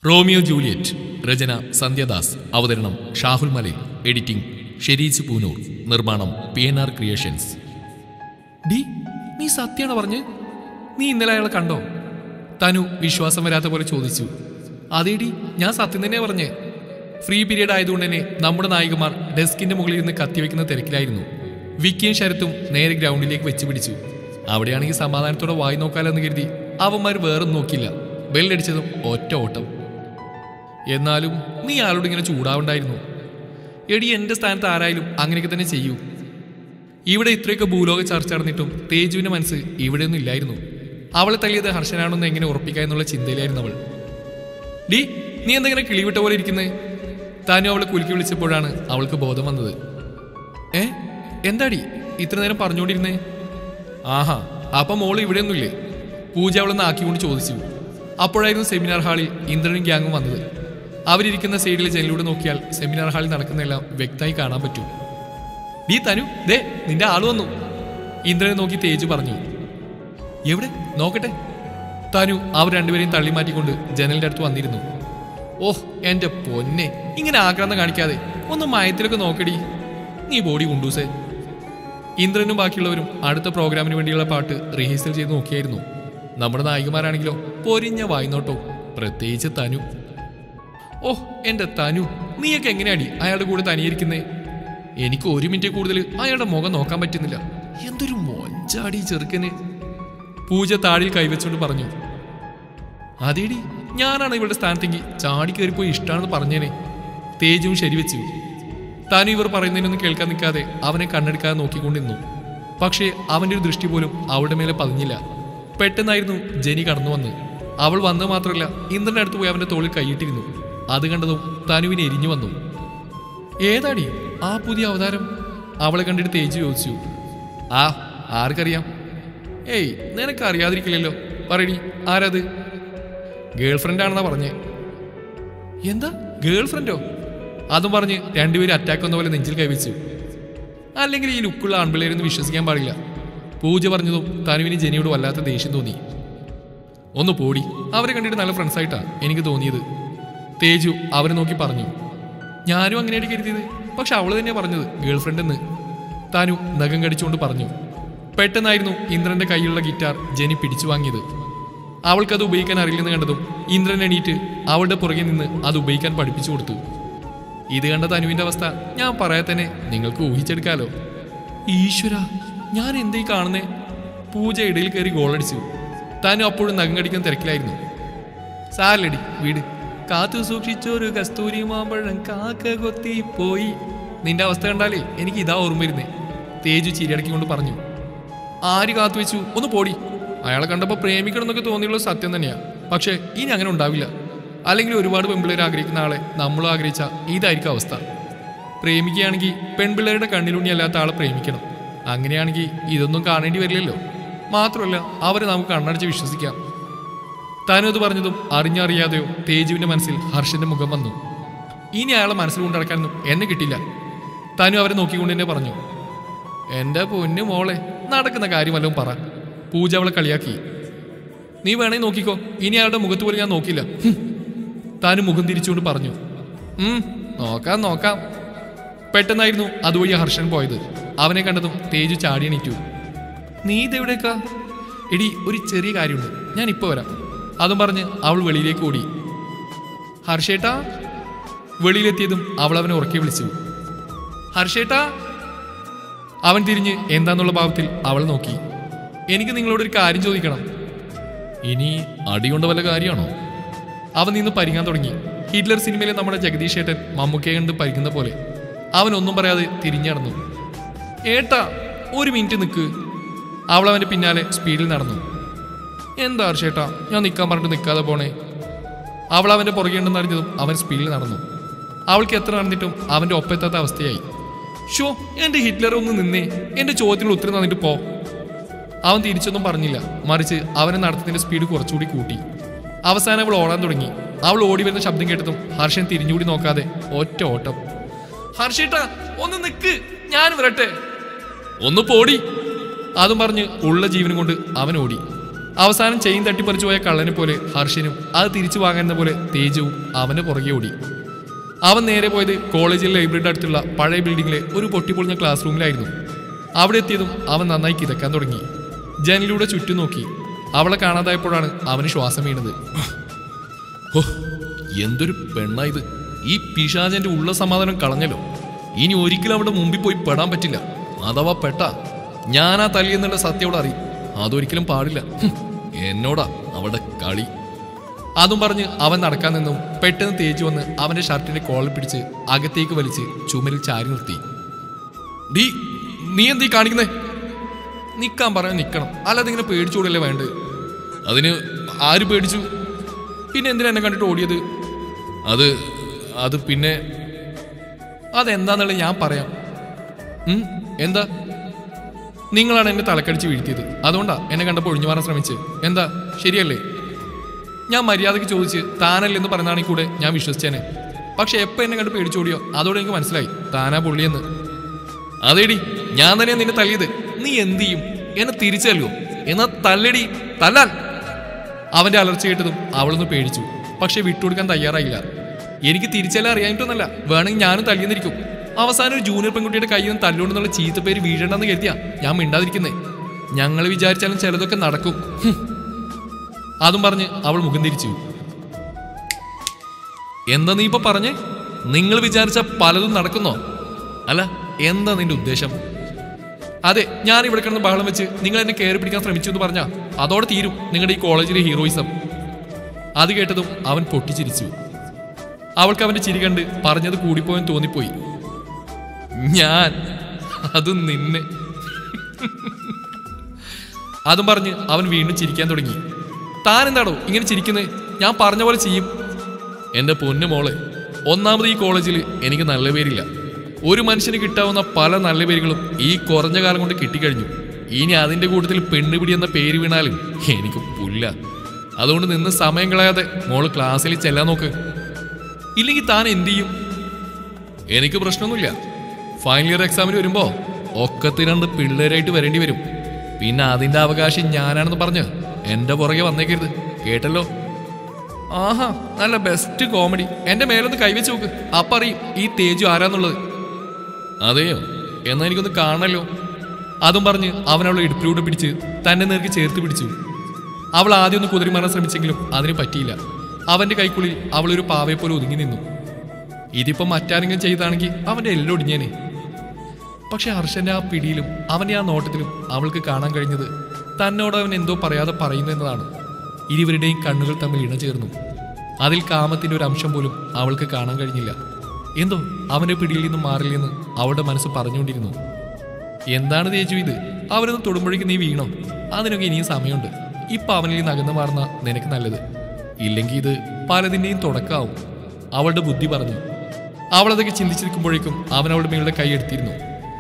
Romeo Juliet രചന സന്ധ്യദാസ് അവതരണം ഷാഹുൽ മലയിൽ editing Shereej Poonoor നിർമ്മാണം പി എൻ ആർ ക്രിയേഷൻസ് ഡി നീ സത്യാണോ പറഞ്ഞ് നീ ഇന്നലെ അയാളെ കണ്ടോ തനു വിശ്വാസം വരാത്ത പോലെ ചോദിച്ചു അതേടി ഞാൻ സത്യം തന്നെ പറഞ്ഞേ ഫ്രീ പീരീഡ് ആയതുകൊണ്ട് തന്നെ നമ്മുടെ നായികമാർ ഡെസ്കിന്റെ മുകളിൽ നിന്ന് കത്തിവെക്കുന്ന തിരക്കിലായിരുന്നു വിക്കിയും ശരത്തും നേരെ ഗ്രൗണ്ടിലേക്ക് വെച്ച് പിടിച്ചു അവിടെയാണെങ്കിൽ സമാധാനത്തോടെ വായി നോക്കാലെന്ന് കരുതി അവന്മാർ വേറെ നോക്കില്ല ബെല്ലടിച്ചതും ഒറ്റ ഓട്ടം എന്നാലും നീ ആളോട് ഇങ്ങനെ ചൂടാവണ്ടായിരുന്നു എടി എന്റെ സ്ഥാനത്ത് ആരായാലും അങ്ങനെയൊക്കെ തന്നെ ചെയ്യൂ ഇവിടെ ഇത്രയൊക്കെ ഭൂലോക ചർച്ച നടന്നിട്ടും തേജുവിന്റെ മനസ്സ് ഇവിടെയൊന്നും ഇല്ലായിരുന്നു അവളെ തള്ളിയത് ഹർഷനാണെന്ന് എങ്ങനെ ഉറപ്പിക്കുക എന്നുള്ള ചിന്തയിലായിരുന്നു അവൾ ഡി നീ എന്തെങ്ങനെ കിളിവിട്ട പോലെ ഇരിക്കുന്നത് താനും അവളെ കുലുക്കി വിളിച്ചപ്പോഴാണ് അവൾക്ക് ബോധം വന്നത് ഏ എന്താടി ഇത്ര നേരം പറഞ്ഞുകൊണ്ടിരുന്നേ ആഹാ അപ്പൊ മോള് ഇവിടെയൊന്നുമില്ലേ പൂജ അവളെന്ന് ആക്കിക്കൊണ്ട് ചോദിച്ചു അപ്പോഴായിരുന്നു സെമിനാർ ഹാളിൽ ഇന്ദ്രനും ഗ്യാങ്ങും വന്നത് അവരിയ്ക്കുന്ന സൈഡിലെ ജനലിലൂടെ നോക്കിയാൽ സെമിനാർ ഹാളിൽ നടക്കുന്നതെല്ലാം വ്യക്തമായി കാണാൻ പറ്റും ഡീ തനു ദേ നിന്റെ ആള് വന്നു ഇന്ദ്രനെ നോക്കി തേജു പറഞ്ഞു എവിടെ നോക്കട്ടെ തനു അവർ രണ്ടുപേരെയും തള്ളി മാറ്റിക്കൊണ്ട് ജനലിന്റെ അടുത്ത് വന്നിരുന്നു ഓഹ് എന്റെ പൊന്നെ ഇങ്ങനെ ആക്രാന്തം കാണിക്കാതെ ഒന്ന് മയത്തിലൊക്കെ നോക്കടി നീ ബോഡി കൊണ്ടൂസേ ഇന്ദ്രനും ബാക്കിയുള്ളവരും അടുത്ത പ്രോഗ്രാമിന് വേണ്ടിയുള്ള പാട്ട് റിഹേഴ്സൽ ചെയ്ത് നോക്കിയായിരുന്നു നമ്മുടെ നായികമാരാണെങ്കിലോ പൊരിഞ്ഞ വായ്നോട്ടോ പ്രത്യേകിച്ച് തനു ഓഹ് എന്റെ തനു നീയൊക്കെ എങ്ങനെയാടി അയാളുടെ കൂടെ തനിയിരിക്കുന്നേ എനിക്ക് ഒരു മിനിറ്റ് കൂടുതൽ അയാളുടെ മുഖം നോക്കാൻ പറ്റുന്നില്ല എന്തൊരു മൊഞ്ചാടി ഈ ചെറുക്കന് പൂജ താടിയിൽ കൈവച്ചുകൊണ്ട് പറഞ്ഞു അതേടി ഞാനാണ് ഇവളുടെ സ്ഥാനത്തെങ്കിൽ ചാടി കയറിപ്പോയി ഇഷ്ടമാണെന്ന് പറഞ്ഞേനെ തേജുവും ശരിവെച്ചു താനും ഇവർ പറയുന്നതിനൊന്നും കേൾക്കാൻ നിൽക്കാതെ അവനെ കണ്ണെടുക്കാതെ നോക്കിക്കൊണ്ടിരുന്നു പക്ഷേ അവന്റെ ഒരു ദൃഷ്ടി പോലും അവളുടെ മേലെ പതിഞ്ഞില്ല പെട്ടെന്നായിരുന്നു ജനി കടന്നു വന്ന് അവൾ വന്നത് മാത്രമല്ല ഇന്ദ്രന്റെ അടുത്ത് പോയി അവന്റെ തോളിൽ കൈയിട്ടിരുന്നു അത് കണ്ടതും തനുവിനെ എരിഞ്ഞു വന്നു ഏതാടി ആ പുതിയ അവതാരം അവളെ കണ്ടിട്ട് തേജു ചോദിച്ചു ആ ആർക്കറിയാം ഏയ് നിനക്ക് അറിയാതിരിക്കില്ലല്ലോ പറയടി ആരാത് ഗേൾ ഫ്രണ്ട് ആണെന്നാ പറഞ്ഞേ എന്താ ഗേൾ ഫ്രണ്ടോ അതും പറഞ്ഞ് രണ്ടുപേരും അറ്റാക്ക് വന്ന പോലെ നെഞ്ചിൽ കൈവച്ചു അല്ലെങ്കിൽ ഈ ലുക്കുള്ള ആൺപിള്ളേരൊന്നും വിശ്വസിക്കാൻ പാടില്ല പൂജ പറഞ്ഞതും തനുവിന് ജനിയോട് വല്ലാത്ത ദേഷ്യം തോന്നി ഒന്ന് പോടി അവരെ കണ്ടിട്ട് നല്ല ഫ്രണ്ട്സ് ആയിട്ടാ എനിക്ക് തോന്നിയത് തേജു അവരെ നോക്കി പറഞ്ഞു ഞാനും അങ്ങനെയാണ് കരുതിയത് പക്ഷെ അവള് തന്നെയാ പറഞ്ഞത് ഗേൾ ഫ്രണ്ട് എന്ന് താനു നഖം കടിച്ചുകൊണ്ട് പറഞ്ഞു പെട്ടെന്നായിരുന്നു ഇന്ദ്രന്റെ കയ്യിലുള്ള ഗിറ്റാർ ജനി പിടിച്ചു വാങ്ങിയത് അവൾക്കത് ഉപയോഗിക്കാൻ അറിയില്ലെന്ന് കണ്ടതും ഇന്ദ്രൻ എണീറ്റ് അവളുടെ പുറകെ നിന്ന് അത് ഉപയോഗിക്കാൻ പഠിപ്പിച്ചു കൊടുത്തു ഇത് കണ്ട തനുവിന്റെ അവസ്ഥ ഞാൻ പറയാൻ തന്നെ നിങ്ങൾക്ക് ഊഹിച്ചെടുക്കാലോ ഈശ്വര ഞാൻ എന്തേ കാണുന്നേ പൂജ ഇടയിൽ കയറി ഗോളടിച്ചു താനും അപ്പോഴും നഖം കടിക്കാൻ തിരക്കിലായിരുന്നു സാരലടി വീട് കാത്തു സൂക്ഷിച്ചൊരു കസ്തൂരി മാമ്പഴം കാക്ക കൊത്തി പോയി നിന്റെ അവസ്ഥ കണ്ടാലേ എനിക്ക് ഇതാ ഓർമ്മ വരുന്നേ തേജു ചിരിയടക്കിക്കൊണ്ട് പറഞ്ഞു ആര് കാത്തു വെച്ചു ഒന്ന് പോടി അയാളെ കണ്ടപ്പോൾ പ്രേമിക്കണം എന്നൊക്കെ തോന്നിയുള്ള സത്യം തന്നെയാ പക്ഷേ ഇനി അങ്ങനെ ഉണ്ടാവില്ല അല്ലെങ്കിൽ ഒരുപാട് പെൺപിള്ളേർ ആഗ്രഹിക്കുന്ന ആളെ നമ്മളും ആഗ്രഹിച്ച ഇതായിരിക്കും അവസ്ഥ പ്രേമിക്കുകയാണെങ്കിൽ പെൺപിള്ളേരുടെ കണ്ണിലുണ്ണി അല്ലാത്ത ആളെ പ്രേമിക്കണം അങ്ങനെയാണെങ്കിൽ ഇതൊന്നും കാണേണ്ടി വരില്ലല്ലോ മാത്രമല്ല അവരെ നമുക്ക് കണ്ണടച്ച് വിശ്വസിക്കാം താനും അത് പറഞ്ഞതും അറിഞ്ഞറിയാതെയോ തേജുവിന്റെ മനസ്സിൽ ഹർഷന്റെ മുഖം വന്നു ഇനി അയാളെ മനസ്സിൽ കൊണ്ടടക്കാനൊന്നും എന്നെ കിട്ടില്ല താനും അവരെ നോക്കിക്കൊണ്ട് തന്നെ പറഞ്ഞു എന്റെ പൊന്നു മോളെ നടക്കുന്ന കാര്യം വല്ലതും പറ പൂജ അവളെ കളിയാക്കി നീ വേണേ നോക്കിക്കോ ഇനി അയാളുടെ മുഖത്ത് പോലും ഞാൻ നോക്കില്ല ഹും. താനും മുഖം തിരിച്ചുകൊണ്ട് പറഞ്ഞു ഉം നോക്കാം നോക്കാം പെട്ടെന്നായിരുന്നു അതുവഴി ഹർഷൻ പോയത് അവനെ കണ്ടതും തേജു ചാടി എണീറ്റു നീ ഇതെവിടേക്കാ എടി ഒരു ചെറിയ കാര്യമുണ്ട് ഞാൻ ഇപ്പൊ വരാം അതും പറഞ്ഞ് അവൾ വെളിയിലേക്ക് ഓടി ഹർഷേട്ടാ വെളിയിലെത്തിയതും അവൾ അവനെ ഉറക്കെ വിളിച്ചു ഹർഷേട്ടാ അവൻ തിരിഞ്ഞ് എന്താന്നുള്ള ഭാവത്തിൽ അവൾ നോക്കി എനിക്ക് നിങ്ങളോടൊരു കാര്യം ചോദിക്കണം ഇനി അടികൊണ്ട വല്ല കാര്യമാണോ അവൻ നിന്ന് പരിങ്ങാൻ തുടങ്ങി ഹിറ്റ്ലർ സിനിമയിലെ നമ്മുടെ ജഗദീഷ് ഏട്ടൻ മമ്മൂക്കയെ കണ്ട് പരിക്കുന്ന പോലെ അവൻ ഒന്നും പറയാതെ തിരിഞ്ഞടന്നു ഏട്ടാ ഒരു മിനിറ്റ് നിൽക്ക് അവൾ അവന്റെ പിന്നാലെ സ്പീഡിൽ നടന്നു എന്താ ഹർഷേട്ടാ ഞാൻ നിൽക്കാൻ പറഞ്ഞിട്ട് നിൽക്കാതെ പോണേ അവൾ അവന്റെ പുറകെ ഉണ്ടെന്ന് അറിഞ്ഞതും അവൻ സ്പീഡിൽ നടന്നു അവൾക്ക് എത്ര നടന്നിട്ടും അവന്റെ ഒപ്പെത്താത്ത അവസ്ഥയായി ഷോ എന്റെ ഹിറ്റ്ലർ ഒന്ന് നിന്നേ എന്റെ ചോദ്യത്തിന് ഉത്തരം തന്നിട്ട് പോ അവൻ തിരിച്ചൊന്നും പറഞ്ഞില്ല മറിച്ച് അവനെ നടത്തത്തിന്റെ സ്പീഡ് കുറച്ചുകൂടി കൂട്ടി അവസാനം അവൾ ഓടാൻ തുടങ്ങി അവൾ ഓടി വരുന്ന ശബ്ദം കേട്ടതും ഹർഷൻ തിരിഞ്ഞുകൂടി നോക്കാതെ ഒറ്റ ഓട്ടം ഹർഷേട്ടാ ഒന്ന് നിക്ക് ഞാൻ വരട്ടെ ഒന്ന് പോടി അതും പറഞ്ഞ് ഉള്ള ജീവനും കൊണ്ട് അവൻ ഓടി അവസാനം ചെയിൻ തട്ടിപ്പറിച്ചു പോയ കള്ളനെ പോലെ ഹർഷനും അത് തിരിച്ചു വാങ്ങുന്ന പോലെ തേജവും അവന്റെ പുറകെ ഓടി അവൻ നേരെ പോയത് കോളേജിലെ ലൈബ്രറിയുടെ അടുത്തുള്ള പഴയ ബിൽഡിങ്ങിലെ ഒരു പൊട്ടിപ്പൊളിഞ്ഞ ക്ലാസ് റൂമിലായിരുന്നു അവിടെ എത്തിയതും അവൻ നന്നായി കിതക്കാൻ തുടങ്ങി ജനലിലൂടെ ചുറ്റും നോക്കി അവളെ കാണാതായപ്പോഴാണ് അവന് ശ്വാസം വീണത് ഹോ, എന്തൊരു പെണ്ണാ ഇത് ഈ പിശാചന്റെ ഉള്ള സമാധാനം കളഞ്ഞല്ലോ ഇനി ഒരിക്കലും അവിടെ മുമ്പിൽ പോയി പെടാൻ പറ്റില്ല അഥവാ പെട്ട ഞാനാ തല്ലിയെന്നുള്ള സത്യോട് അറിയും അതൊരിക്കലും പാടില്ല ഹും, എന്നോടാ അവിടെ കളി അതും പറഞ്ഞ് അവൻ നടക്കാൻ നിന്നും പെട്ടെന്ന് തേച്ചു വന്ന് അവന്റെ ഷർട്ടിന്റെ കോളിൽ പിടിച്ച് അകത്തേക്ക് വലിച്ച് ചുമരിൽ ചാരി നിർത്തി ഡീ നീ എന്തീ കാണിക്കുന്നേ നിക്കാൻ പറയാൻ നിക്കണം അല്ലാതെ ഇങ്ങനെ പേടിച്ചോടല്ലേ വേണ്ടത് അതിന് ആര് പേടിച്ചു പിന്നെ എന്തിനാ എന്നെ കണ്ടിട്ട് ഓടിയത് അത് അത് പിന്നെ അതെന്താന്നുള്ളത് ഞാൻ പറയാം ഉം, എന്താ നിങ്ങളാണ് എന്നെ തലക്കടിച്ച് വീഴ്ത്തിയത് അതുകൊണ്ടാ എന്നെ കണ്ടപ്പോൾ ഒഴിഞ്ഞു മാറാൻ ശ്രമിച്ച് എന്താ ശരിയല്ലേ ഞാൻ മര്യാദയ്ക്ക് ചോദിച്ച് താനല്ലെന്ന് പറഞ്ഞാണെങ്കിൽ കൂടെ ഞാൻ വിശ്വസിച്ചേനെ പക്ഷെ എപ്പോൾ എന്നെ കണ്ട് പേടിച്ചോടിയോ അതോടെ എനിക്ക് മനസ്സിലായി താനാ പുള്ളിയെന്ന് അതേടി ഞാൻ തന്നെ നിന്നെ തല്ലിയത് നീ എന്ത് ചെയ്യും എന്നെ തിരിച്ചല്ലോ എന്നാ തല്ലടി തല്ലാൻ അവന്റെ അലർച്ച കേട്ടതും അവളൊന്ന് പേടിച്ചു പക്ഷെ വിട്ടുകൊടുക്കാൻ തയ്യാറായില്ല എനിക്ക് തിരിച്ചെല്ലാം അറിയാനിട്ടൊന്നല്ല വേണമെങ്കിൽ ഞാനും തല്ലിയെന്നിരിക്കും അവസാനം ഒരു ജൂനിയർ പെൺകുട്ടിയുടെ കയ്യിൽ നിന്ന് തല്ലുകൊണ്ടെന്നുള്ള ചീത്തപ്പേര് വീഴണ്ടെന്ന് കരുതിയാ ഞാൻ മിണ്ടാതിരിക്കുന്നേ ഞങ്ങൾ വിചാരിച്ചാലും ചിലതൊക്കെ നടക്കും ഹും. അതും പറഞ്ഞ് അവൾ മുഖം തിരിച്ചു എന്താ നീ ഇപ്പൊ പറഞ്ഞേ നിങ്ങൾ വിചാരിച്ച പലതും നടക്കുന്നോ അല്ല എന്താ നിന്റെ ഉദ്ദേശം അതെ ഞാൻ ഇവിടെ കിടന്ന് ബഹളം വെച്ച് നിങ്ങൾ എന്നെ കയറി പിടിക്കാൻ ശ്രമിച്ചു എന്ന് പറഞ്ഞാ അതോടെ തീരും നിങ്ങളുടെ ഈ കോളേജിലെ ഹീറോയിസം അത് കേട്ടതും അവൻ പൊട്ടിച്ചിരിച്ചു അവൾക്ക് അവന്റെ ചിരി കണ്ട് പറഞ്ഞത് കൂടിപ്പോയെന്ന് തോന്നിപ്പോയി ഞാൻ അത് നിന്നെ അതും പറഞ്ഞ് അവൻ വീണ്ടും ചിരിക്കാൻ തുടങ്ങി താൻ എന്താണോ ഇങ്ങനെ ചിരിക്കുന്നത് ഞാൻ പറഞ്ഞ പോലെ ചെയ്യും എന്റെ പൊന്നു മോളെ ഒന്നാമത് ഈ കോളേജിൽ എനിക്ക് നല്ല പേരില്ല ഒരു മനുഷ്യന് കിട്ടാവുന്ന പല നല്ല പേരുകളും ഈ കുറഞ്ഞ കാലം കൊണ്ട് കിട്ടിക്കഴിഞ്ഞു ഇനി അതിന്റെ കൂട്ടത്തിൽ പെണ്ണുപിടി എന്ന പേര് വീണാലും എനിക്ക് പുല്ല അതുകൊണ്ട് നിന്ന് സമയം കളയാതെ മോള് ക്ലാസ്സിൽ ചെല്ലാൻ നോക്ക് ഇല്ലെങ്കിൽ താൻ എന്ത് ചെയ്യും എനിക്ക് പ്രശ്നമൊന്നുമില്ല ഫൈനൽ ഇയർ എക്സാമിന് വരുമ്പോ ഒക്കത്തി രണ്ട് പിള്ളേരായിട്ട് വരേണ്ടി വരും പിന്നെ അതിന്റെ അവകാശം ഞാനാണെന്ന് പറഞ്ഞ് എന്റെ പുറകെ വന്നേക്കരുത് കേട്ടല്ലോ ആഹാ നല്ല ബെസ്റ്റ് കോമഡി എന്റെ മേലൊന്ന് കൈവച്ച് നോക്ക് അപ്പറിയും ഈ തേജു ആരാന്നുള്ളത് അതെയോ എന്നാ എനിക്കൊന്ന് കാണല്ലോ അതും പറഞ്ഞ് അവൻ അവളെ ഇടുപ്പിലൂടെ പിടിച്ച് തന്നെ നേർക്ക് ചേർത്ത് പിടിച്ചു അവൾ ആദ്യം ഒന്ന് കുതിരി മാറാൻ ശ്രമിച്ചെങ്കിലും അതിന് പറ്റിയില്ല അവന്റെ കൈക്കുള്ളിൽ അവളൊരു പാവയെ പോലെ ഒതുങ്ങി നിന്നു ഇതിപ്പോ മറ്റാരെങ്കിലും ചെയ്താണെങ്കിൽ അവന്റെ എല്ലാം ഒടിഞ്ഞേനെ പക്ഷെ ഹർഷന്റെ ആ പിടിയിലും അവന്റെ ആ നോട്ടത്തിലും അവൾക്ക് കാണാൻ കഴിഞ്ഞത് തന്നോട് അവൻ എന്തോ പറയാതെ പറയുന്നു എന്നതാണ് ഇരുവരുടെയും കണ്ണുകൾ തമ്മിൽ ഇണചേർന്നു അതിൽ കാമത്തിന്റെ ഒരു അംശം പോലും അവൾക്ക് കാണാൻ കഴിഞ്ഞില്ല എന്തോ അവന്റെ പിടിയിൽ നിന്നും മാറില്ലെന്ന് അവളുടെ മനസ്സ് പറഞ്ഞുകൊണ്ടിരുന്നു എന്താണ് തേജു ഇത് അവരൊന്ന് തൊടുമ്പോഴേക്ക് നീ വീണോ അതിനൊക്കെ ഇനിയും സമയമുണ്ട് ഇപ്പൊ അവനിൽ നിന്ന് അകന്നു മാറുന്ന നിനക്ക് നല്ലത് ഇല്ലെങ്കിൽ ഇത് പലതിന്റെയും തുടക്കാവും അവളുടെ ബുദ്ധി പറഞ്ഞു അവളതൊക്കെ ചിന്തിച്ചിരിക്കുമ്പോഴേക്കും അവൻ അവളുടെ മേളുടെ കൈ എടുത്തിരുന്നു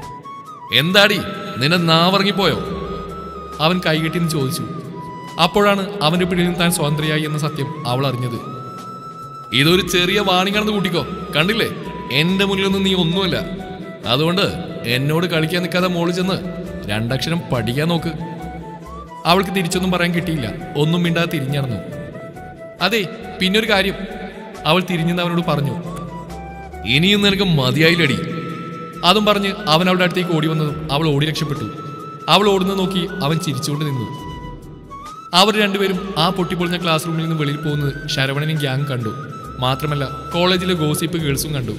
എന്താടി നിന്നെ നാവറങ്ങിപ്പോയോ അവൻ കൈകെട്ടിന്ന് ചോദിച്ചു അപ്പോഴാണ് അവന്റെ പിടിയിൽ നിന്ന് താൻ സ്വാതന്ത്രയായി എന്ന സത്യം അവൾ അറിഞ്ഞത് ഇതൊരു ചെറിയ വാണിങ്ങാണെന്ന് കൂട്ടിക്കോ കണ്ടില്ലേ എന്റെ മുന്നിലൊന്നും നീ ഒന്നുമല്ല അതുകൊണ്ട് എന്നോട് കളിക്കാൻ നിൽക്കാതെ മോള് ചെന്ന് രണ്ടക്ഷരം പഠിക്കാൻ നോക്ക് അവൾക്ക് തിരിച്ചൊന്നും പറയാൻ കിട്ടിയില്ല ഒന്നും മിണ്ടാതെ തിരിഞ്ഞടന്നു അതെ പിന്നൊരു കാര്യം അവൾ തിരിഞ്ഞെന്ന് അവനോട് പറഞ്ഞു ഇനിയും നിനക്ക് മതിയായില്ലടി അതും പറഞ്ഞ് അവൻ അവളുടെ അടുത്തേക്ക് ഓടി വന്നതും അവൾ ഓടി രക്ഷപ്പെട്ടു അവൾ ഓടുന്നത് നോക്കി അവൻ ചിരിച്ചുകൊണ്ട് നിന്നു അവർ രണ്ടുപേരും ആ പൊട്ടിപ്പൊളിഞ്ഞ ക്ലാസ് റൂമിൽ നിന്ന് വെളിയിൽ പോകുന്നത് ശരവണനും ഗ്യാങ് കണ്ടു മാത്രമല്ല കോളേജിലെ ഗോസിപ്പ് ഗേൾസും കണ്ടു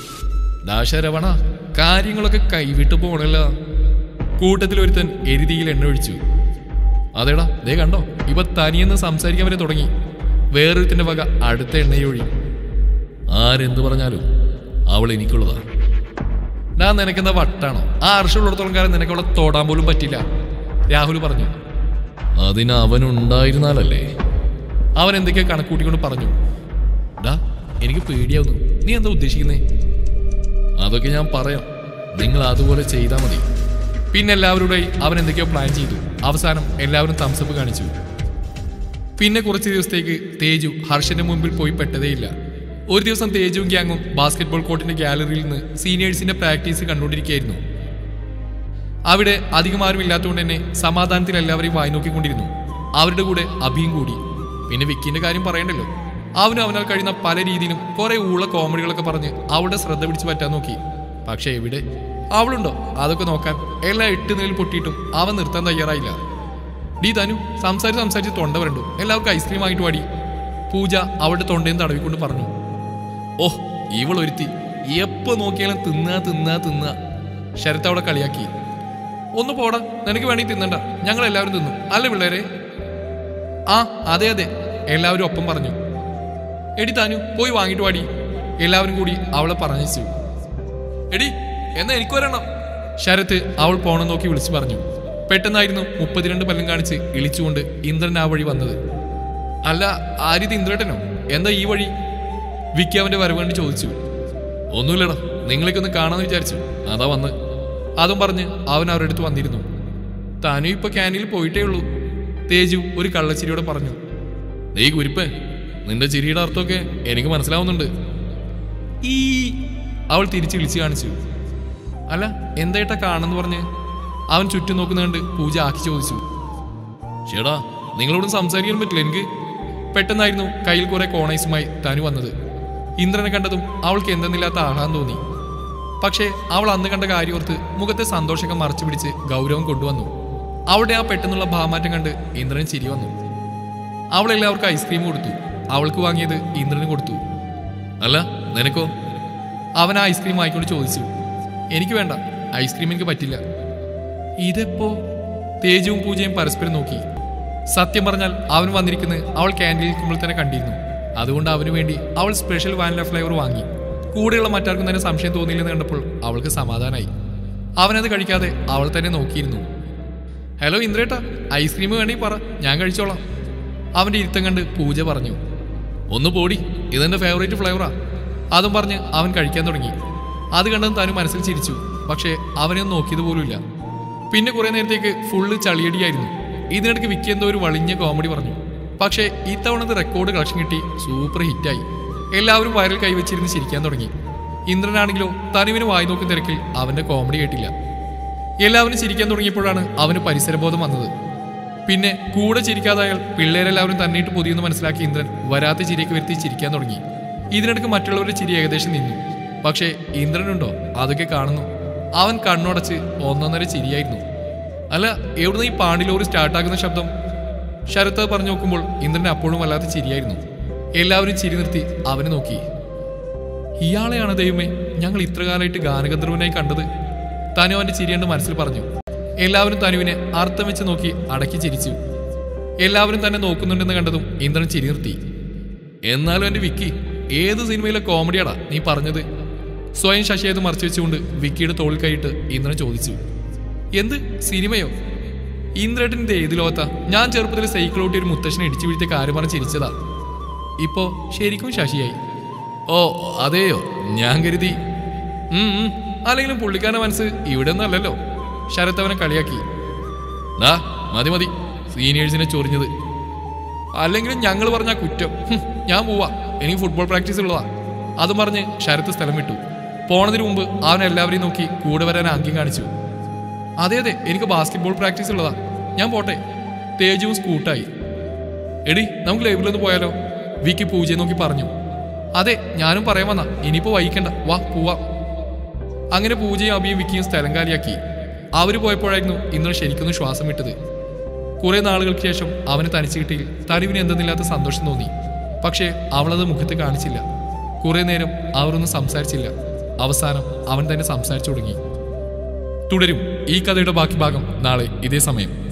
ഡാ ശരവണ കാര്യങ്ങളൊക്കെ കൈവിട്ടു പോണല്ലോ കൂട്ടത്തിൽ ഒരുത്തൻ എരുതിയിൽ എണ്ണ ഒഴിച്ചു അതേടാ ദേ കണ്ടോ ഇവ തനിയെന്ന് സംസാരിക്കാൻ വരെ തുടങ്ങി വേറൊരുത്തിന്റെ വക അടുത്ത എണ്ണയൊഴി ആരെന്ത് പറഞ്ഞാലും അവൾ എനിക്കുള്ളതാ ഞാൻ നിനക്കെന്താ വട്ടാണോ ആ അർഷമുള്ളിടത്തോളം കാലം നിനക്ക് അവളെ തൊടാൻ പോലും പറ്റില്ല രാഹുൽ പറഞ്ഞു അതിന് അവനുണ്ടായിരുന്നാലല്ലേ അവൻ എന്തൊക്കെയോ കണക്കൂട്ടിക്കൊണ്ട് പറഞ്ഞു ഡാ എനിക്ക് പേടിയാവുന്നു നീ എന്താ ഉദ്ദേശിക്കുന്നേ അതൊക്കെ ഞാൻ പറയാം നിങ്ങൾ അതുപോലെ ചെയ്താൽ മതി പിന്നെ എല്ലാവരുടെയും അവൻ എന്തൊക്കെയോ പ്ലാൻ ചെയ്തു അവസാനം എല്ലാവരും തംസപ്പ് കാണിച്ചു പിന്നെ കുറച്ച് ദിവസത്തേക്ക് തേജു ഹർഷന്റെ മുമ്പിൽ പോയി പെട്ടതേയില്ല ഒരു ദിവസം തേജുവും ഗ്യാങ്ങും ബാസ്കറ്റ്ബോൾ കോർട്ടിന്റെ ഗാലറിയിൽ നിന്ന് സീനിയേഴ്സിന്റെ പ്രാക്ടീസ് കണ്ടുകൊണ്ടിരിക്കുകയായിരുന്നു അവിടെ അധികം ആരും ഇല്ലാത്തതുകൊണ്ട് തന്നെ സമാധാനത്തിൽ എല്ലാവരെയും വായി നോക്കിക്കൊണ്ടിരുന്നു അവരുടെ കൂടെ അഭിയും കൂടി പിന്നെ വിക്കിന്റെ കാര്യം പറയണ്ടല്ലോ അവനും അവനാൽ കഴിയുന്ന പല രീതിയിലും കുറെ ഊള കോമഡികളൊക്കെ പറഞ്ഞ് അവളുടെ ശ്രദ്ധ പിടിച്ച് പറ്റാൻ നോക്കി പക്ഷെ എവിടെ അവളുണ്ടോ അതൊക്കെ നോക്കാൻ എല്ലാം എട്ട് നിലയിൽ പൊട്ടിയിട്ടും അവൻ നിർത്താൻ തയ്യാറായില്ല ഡീ തനു സംസാരിച്ച് സംസാരിച്ച് തൊണ്ട വരണ്ടു എല്ലാവർക്കും ഐസ്ക്രീം വാങ്ങിട്ട് പാടി പൂജ അവളുടെ തൊണ്ടയും തടവിക്കൊണ്ട് പറഞ്ഞു ഓഹ് ഇവൾ ഒരുത്തി എപ്പോ നോക്കിയാലും തിന്നാ തിന്നാ തിന്നാ ശരത്ത് അവിടെ കളിയാക്കി ഒന്ന് പോടാ നിനക്ക് വേണമെങ്കിൽ തിന്നണ്ട ഞങ്ങൾ എല്ലാവരും തിന്നു അല്ലേ പിള്ളേരെ ആ അതെ അതെ എല്ലാവരും ഒപ്പം പറഞ്ഞു എടി താനു പോയി വാങ്ങിട്ട് വാടി എല്ലാവരും കൂടി അവളെ പറഞ്ഞു എടി എന്നാ എനിക്ക് വരണം ശരത്ത് അവൾ പോണം നോക്കി വിളിച്ചു പറഞ്ഞു പെട്ടെന്നായിരുന്നു മുപ്പത്തിരണ്ട് പല്ലും കാണിച്ച് ഇളിച്ചുകൊണ്ട് ഇന്ദ്രൻ ആ വഴി വന്നത് അല്ല ആരിത് ഇന്ദ്രേട്ടനോ എന്താ ഈ വഴി വിക്കി അവന്റെ വരവ് കണ്ട് ചോദിച്ചു ഒന്നുമില്ലടാ നിങ്ങളൊക്കെ ഒന്ന് കാണാന്ന് വിചാരിച്ചു അതാ വന്ന് അതും പറഞ്ഞ് അവൻ അവരുടെ അടുത്ത് വന്നിരുന്നു താനും ഇപ്പൊ ക്യാൻറ്റീനിൽ പോയിട്ടേ ഉള്ളൂ തേജു ഒരു കള്ളച്ചിരിയോടെ പറഞ്ഞു നീ കുരിപ്പേ നിന്റെ ചിരിയുടെ അർത്ഥമൊക്കെ എനിക്ക് മനസ്സിലാവുന്നുണ്ട് ഈ അവൾ തിരിച്ച് വിളിച്ചു കാണിച്ചു അല്ല എന്തായിട്ടാ കാണുന്നു പറഞ്ഞ് അവൻ ചുറ്റും നോക്കുന്ന കണ്ട് പൂജ ആക്കി ചോദിച്ചു ചേടാ നിങ്ങളോടും സംസാരിക്കാൻ പറ്റില്ല എനിക്ക് പെട്ടെന്നായിരുന്നു കയ്യിൽ കുറെ കോണൈസുമായി തനു വന്നത് ഇന്ദ്രനെ കണ്ടതും അവൾക്ക് എന്തെന്നില്ലാത്ത ആഹ്ലാദം തോന്നി പക്ഷേ അവൾ അന്ന് കണ്ട കാര്യോർത്ത് മുഖത്തെ സന്തോഷമൊക്കെ മറച്ചു പിടിച്ച് ഗൗരവം കൊണ്ടുവന്നു അവളുടെ ആ പെട്ടെന്നുള്ള ഭാമാറ്റം കണ്ട് ഇന്ദ്രൻ ചിരി വന്നു അവൾ എല്ലാവർക്കും ഐസ്ക്രീം കൊടുത്തു അവൾക്ക് വാങ്ങിയത് ഇന്ദ്രന് കൊടുത്തു അല്ല നിനക്കോ അവൻ ആ ഐസ്ക്രീം വാങ്ങിക്കൊണ്ട് ചോദിച്ചു എനിക്ക് വേണ്ട ഐസ്ക്രീം എനിക്ക് പറ്റില്ല ഇതെപ്പോ തേജവും പൂജയും പരസ്പരം നോക്കി സത്യം പറഞ്ഞാൽ അവൻ വന്നിരിക്കുന്നത് അവൾ ക്യാൻറ്റീനിൽ നിൽക്കുമ്പോൾ തന്നെ കണ്ടിരുന്നു അതുകൊണ്ട് അവന് വേണ്ടി അവൾ സ്പെഷ്യൽ വാനില ഫ്ലേവർ വാങ്ങി കൂടെയുള്ള മറ്റാർക്കും തന്നെ സംശയം തോന്നിയില്ലെന്ന് കണ്ടപ്പോൾ അവൾക്ക് സമാധാനമായി അവനത് കഴിക്കാതെ അവൾ തന്നെ നോക്കിയിരുന്നു ഹലോ ഇന്ദ്രേട്ട ഐസ്ക്രീം വേണമെങ്കിൽ പറ ഞാൻ കഴിച്ചോളാം അവന്റെ ഇരുത്തം കണ്ട് പൂജ പറഞ്ഞു ഒന്ന് പോടി ഇതെന്റെ ഫേവറേറ്റ് ഫ്ലേവറാ അതും പറഞ്ഞ് അവൻ കഴിക്കാൻ തുടങ്ങി അത് കണ്ടതും താനും മനസ്സിൽ ചിരിച്ചു പക്ഷേ അവനെ ഒന്ന് നോക്കിയത് പോലുമില്ല പിന്നെ കുറെ നേരത്തേക്ക് ഫുള്ള് ചളിയടിയായിരുന്നു ഇതിനിടയ്ക്ക് വിക്കി എന്തോ ഒരു വളിഞ്ഞ കോമഡി പറഞ്ഞു പക്ഷേ ഇത്തവണത്തെ റെക്കോർഡ് കളക്ഷൻ കിട്ടി സൂപ്പർ ഹിറ്റായി എല്ലാവരും വയറിൽ കൈവച്ചിരുന്ന് ചിരിക്കാൻ തുടങ്ങി ഇന്ദ്രനാണെങ്കിലോ തനുവിന് വായി നോക്കും തിരക്കിൽ അവന്റെ കോമഡി കേട്ടില്ല എല്ലാവരും ചിരിക്കാൻ തുടങ്ങിയപ്പോഴാണ് അവന് പരിസരബോധം വന്നത് പിന്നെ കൂടെ ചിരിക്കാതായാൽ പിള്ളേരെല്ലാവരും തന്നിട്ട് പൊതിയെന്ന് മനസ്സിലാക്കി ഇന്ദ്രൻ വരാത്ത ചിരിയൊക്കെ വരുത്തി ചിരിക്കാൻ തുടങ്ങി ഇതിനിടയ്ക്ക് മറ്റുള്ളവരുടെ ചിരി ഏകദേശം നിന്നു പക്ഷേ ഇന്ദ്രനുണ്ടോ അതൊക്കെ കാണുന്നു അവൻ കണ്ണുടച്ച് ഒന്നൊന്നര ചിരിയായിരുന്നു അല്ല എവിടുന്ന് ഈ പാണ്ടിലോറി സ്റ്റാർട്ടാക്കുന്ന ശബ്ദം ശരത് അത് പറഞ്ഞു നോക്കുമ്പോൾ ഇന്ദ്രൻ അപ്പോഴും വല്ലാത്ത ചിരിയായിരുന്നു എല്ലാവരും ചിരി നിർത്തി അവനെ നോക്കി ഇയാളെയാണ് ദൈവമേ ഞങ്ങൾ ഇത്ര കാലമായിട്ട് ഗാനഗന്ധർവനായി കണ്ടത് തനു അവന്റെ ചിരിയണ്ട് മനസ്സിൽ പറഞ്ഞു എല്ലാവരും തനുവിനെ അർത്ഥം വെച്ച് നോക്കി അടക്കി ചിരിച്ചു എല്ലാവരും തന്നെ നോക്കുന്നുണ്ടെന്ന് കണ്ടതും ഇന്ദ്രൻ ചിരി നിർത്തി എന്നാലും എന്റെ വിക്കി ഏത് സിനിമയിലെ കോമഡിയാടാ നീ പറഞ്ഞത് സ്വയം ശശിയത് മറച്ചു വെച്ചുകൊണ്ട് വിക്കിയുടെ തോളിൽ കൈയിട്ട് ഇന്ദ്രൻ ചോദിച്ചു എന്ത് സിനിമയോ ഇന്ദ്രേട്ടൻ്റെ ഏത് ലോകത്താ ഞാൻ ചെറുപ്പത്തിൽ സൈക്കിൾ ഓട്ടി ഒരു മുത്തശ്ശനെ ഇടിച്ചു വീഴ്ത്തിയ കാര്യം പറഞ്ഞ് ചിരിച്ചതാ ഇപ്പോ ശരിക്കും ശശിയായി ഓ അതെയോ ഞാൻ കരുതി ഉം, ഉം. അല്ലെങ്കിലും പുള്ളിക്കാരന്റെ മനസ്സ് ഇവിടെ ഒന്നല്ലല്ലോ ശരത് അവനെ കളിയാക്കി ദാ മതി മതി സീനിയേഴ്സിനെ ചൊറിഞ്ഞത് അല്ലെങ്കിലും ഞങ്ങൾ പറഞ്ഞ കുറ്റം ഹും, ഞാൻ പോവാ എനിക്ക് ഫുട്ബോൾ പ്രാക്ടീസ് ഉള്ളതാ അതും പറഞ്ഞ് ശരത്ത് സ്ഥലം വിട്ടു പോണതിന് മുമ്പ് അവൻ എല്ലാവരെയും നോക്കി കൂടെ വരാൻ ആംഗ്യം കാണിച്ചു അതെ അതെ എനിക്ക് ബാസ്കറ്റ്ബോൾ പ്രാക്ടീസ് ഉള്ളതാ ഞാൻ പോട്ടെ തേജുവും സ്കൂട്ടായി എടി നമുക്ക് ലൈബ്രറിയിൽ പോയാലോ വിക്കി പൂജയെ നോക്കി പറഞ്ഞു അതെ ഞാനും പറയാൻ വന്ന ഇനിയിപ്പോ വൈകണ്ട വാ പോവാം അങ്ങനെ പൂജയും അഭിയും വിക്കിയും സ്ഥലം കാലിയാക്കി അവര് പോയപ്പോഴായിരുന്നു ഇന്നലെ ശരിക്കൊന്ന് ശ്വാസം വിട്ടത് കുറെ നാളുകൾക്ക് ശേഷം അവന് തനിച്ച് കിട്ടിയിൽ തനുവിന് എന്തെന്നില്ലാത്ത സന്തോഷം തോന്നി പക്ഷേ അവളത് മുഖത്ത് കാണിച്ചില്ല കുറെ നേരം അവരൊന്നും സംസാരിച്ചില്ല അവസാനം അവൻ തന്നെ സംസാരിച്ചു തുടങ്ങി തുടരും ഈ കഥയുടെ ബാക്കി ഭാഗം നാളെ ഇതേ സമയം